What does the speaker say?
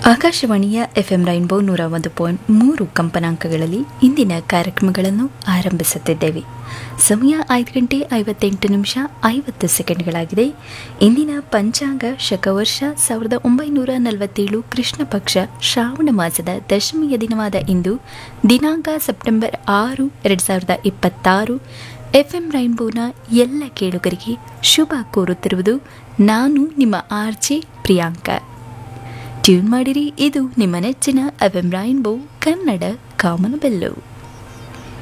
ಆಕಾಶವಾಣಿಯ FM rainbow ನೂರ ಒಂದು ಪಾಯಿಂಟ್ ಮೂರು ಕಂಪನಾಂಕಗಳಲ್ಲಿ ಇಂದಿನ ಕಾರ್ಯಕ್ರಮಗಳನ್ನು ಆರಂಭಿಸುತ್ತಿದ್ದೇವೆ ಸಮಯ ಐದು ಗಂಟೆ ಐವತ್ತೆಂಟು ನಿಮಿಷ ಐವತ್ತು ಸೆಕೆಂಡ್ಗಳಾಗಿದೆ ಇಂದಿನ ಪಂಚಾಂಗ ಶಕವರ್ಷ ಸಾವಿರದ ಒಂಬೈನೂರ ನಲವತ್ತೇಳು ಕೃಷ್ಣ ಪಕ್ಷ ಶ್ರಾವಣ ಮಾಸದ ದಶಮಿಯ ದಿನವಾದ ಇಂದು ದಿನಾಂಕ ಸೆಪ್ಟೆಂಬರ್ ಆರು ಎರಡು ಸಾವಿರದ ಇಪ್ಪತ್ತಾರು ಎಫ್ಎಂ ರೈನ್ಬೋನ ಎಲ್ಲ ಕೇಳುಗರಿಗೆ ಶುಭ ಕೋರುತ್ತಿರುವುದು ನಾನು ನಿಮ್ಮ ಆರ್ಜೆ ಪ್ರಿಯಾಂಕಾ ಟ್ಯೂನ್ ಮಾಡಿರಿ ಇದು ನಿಮ್ಮ ನೆಚ್ಚಿನ ಎಫ್ಎಂ ರೈನ್ಬೋ ಕನ್ನಡ ಕಾಮನಬೆಲ್ಲು